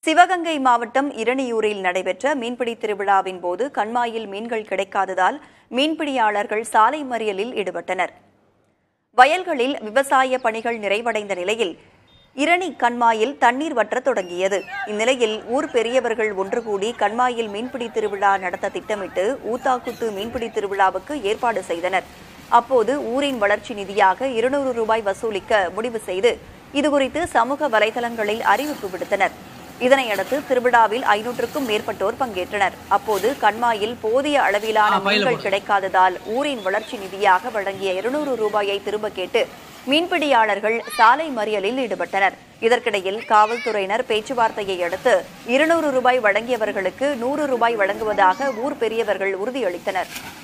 சிவகங்கை மாவட்டம் இரணியூரில் நடைபெற்ற மீன்பிடி திருவிழாவின் போது கண்மாயில் மீன்கள் கிடைக்காததால் மீன்பிடியாளர்கள் சாலை மறியலில் ஈடுபட்டனர் வயல்களில் விவசாய பணிகள் நிறைவடைந்த நிலையில் இரணி கண்மாயில் தண்ணீர் வற்றத் தொடங்கியது இந்நிலையில் ஊர் பெரியவர்கள் ஒன்று கூடி கண்மாயில் மீன்பிடி திருவிழா நடத்த திட்டமிட்டு ஊத்தாக்குத்து மீன்பிடி திருவிழாவுக்கு ஏற்பாடு செய்தனர் அப்போது ஊரின் வளர்ச்சி நிதியாக இருநூறு ரூபாய் வசூலிக்க முடிவு செய்து இதுகுறித்து சமூக வலைதளங்களில் அறிவிப்பு விடுத்தனர் இதனையடுத்து திருவிழாவில் ஐநூற்றுக்கும் மேற்பட்டோர் பங்கேற்றனர் அப்போது கண்மாயில் போதிய அளவிலான ஆ, பையில மீன்கள் போடு. கிடைக்காததால் ஊரின் வளர்ச்சி நிதியாக வழங்கிய இருநூறு ரூபாயை திரும்ப கேட்டு மீன்பிடியாளர்கள் சாலை மறியலில் ஈடுபட்டனர் இதற்கிடையில் காவல்துறையினர் பேச்சுவார்த்தையை அடுத்து இருநூறு ரூபாய் வழங்கியவர்களுக்கு நூறு ரூபாய் வழங்குவதாக ஊர் பெரியவர்கள் உறுதியளித்தனர்